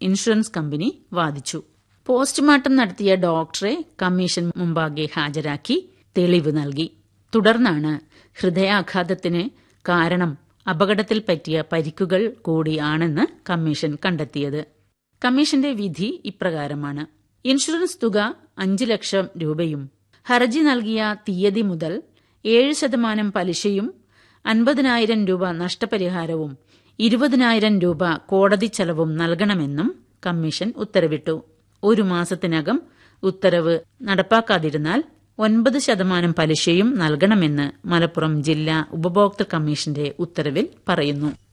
insurance company വാദിച്ചു postmortem നടത്തിയ ഡോക്ടറെ കമ്മീഷൻ മുമ്പാകെ ഹാജരാക്കി തെളിവ് നൽകി തുടർന്നാണ് ഹൃദയാഘാതത്തിന് കാരണം അപകടത്തിൽ പറ്റിയ പരിക്കുകൾ കൂടിയാണെന്ന് കമ്മീഷൻ കണ്ടെത്തിയത് കമ്മീഷന്റെ വിധി ഇപ്രകാരമാണ് ഇൻഷുറൻസ് തുക അഞ്ച് ലക്ഷം രൂപയും ഹർജി നൽകിയ തീയതി മുതൽ ഏഴ് ശതമാനം പലിശയും അൻപതിനായിരം രൂപ നഷ്ടപരിഹാരവും ഇരുപതിനായിരം രൂപ കോടതി ചെലവും നൽകണമെന്നും കമ്മീഷൻ ഉത്തരവിട്ടു ഒരു മാസത്തിനകം ഉത്തരവ് നടപ്പാക്കാതിരുന്നാൽ ഒൻപത് ശതമാനം പലിശയും നൽകണമെന്ന് മലപ്പുറം ജില്ലാ ഉപഭോക്തൃ കമ്മീഷന്റെ ഉത്തരവിൽ പറയുന്നു